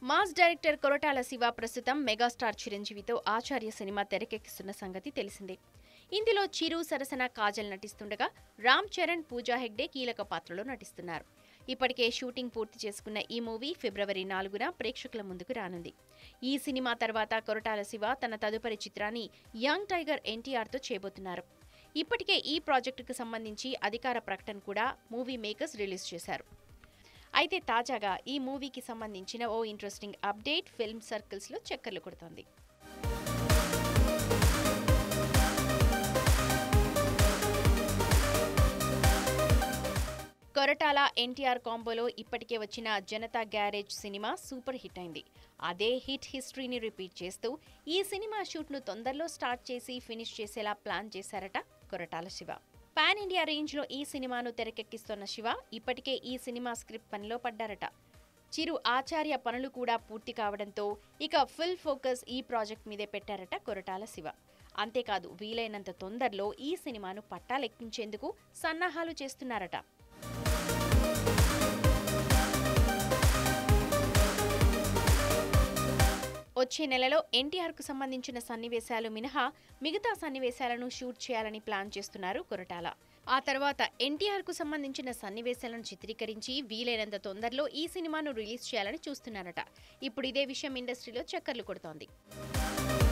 mass director Koratala Shiva ప్రస్తుతం megastar చిరంజీవితో ఆచార్య cinema తెరకెక్కిస్తున్న సంగతి తెలిసిందే ఇందులో చిరు సరసన కాజల్ నటిస్తుండగా రామ్ చరణ్ పూజా హెగ్డే కీలక పాత్రలో నటిస్తున్నారు ఇప్పటికే షూటింగ్ పూర్తి చేసుకున్న ఈ మూవీ ఫిబ్రవరి నాలుగున ప్రేక్షకుల ముందుకు రానుంది ఈ సినిమా తర్వాత కొరటాల శివ తన తదుపరి చిత్రాన్ని యంగ్ టైగర్ ఎన్టీఆర్తో చేయబోతున్నారు ఇప్పటికే ఈ ప్రాజెక్టుకు సంబంధించి అధికార ప్రకటన కూడా మూవీ మేకర్స్ రిలీజ్ చేశారు అయితే తాజాగా ఈ మూవీకి సంబంధించిన ఓ ఇంట్రెస్టింగ్ అప్డేట్ ఫిల్మ్ సర్కిల్స్లో చక్కర్లు కొడుతోంది కొరటాల ఎన్టీఆర్ కాంబోలో ఇప్పటికే వచ్చిన జనతా గ్యారేజ్ సినిమా సూపర్ హిట్ అయింది అదే హిట్ హిస్టరీని రిపీట్ చేస్తూ ఈ సినిమా షూట్ను తొందరలో స్టార్ట్ చేసి ఫినిష్ చేసేలా ప్లాన్ చేశారట కొరటాల శివ పాన్ ఇండియా రేంజ్లో ఈ సినిమాను తెరకెక్కిస్తున్న శివ ఇప్పటికే ఈ సినిమా స్క్రిప్ట్ పనిలో పడ్డారట చిరు ఆచార్య పనులు కూడా పూర్తి కావడంతో ఇక ఫుల్ ఫోకస్ ఈ ప్రాజెక్ట్ మీదే పెట్టారట కొరటాల శివ అంతేకాదు వీలైనంత తొందరలో ఈ సినిమాను పట్టాలెక్కించేందుకు సన్నాహాలు చేస్తున్నారట వచ్చే నెలలో ఎన్టీఆర్కు సంబంధించిన సన్నివేశాలు మినహా మిగతా సన్నివేశాలను షూట్ చేయాలని ప్లాన్ చేస్తున్నారు కొరటాల ఆ తర్వాత ఎన్టీఆర్కు సంబంధించిన సన్నివేశాలను చిత్రీకరించి వీలైనంత తొందరలో ఈ సినిమాను రిలీజ్ చేయాలని చూస్తున్నారట ఇప్పుడు ఇదే విషయం ఇండస్ట్రీలో చక్కర్లు కొడుతోంది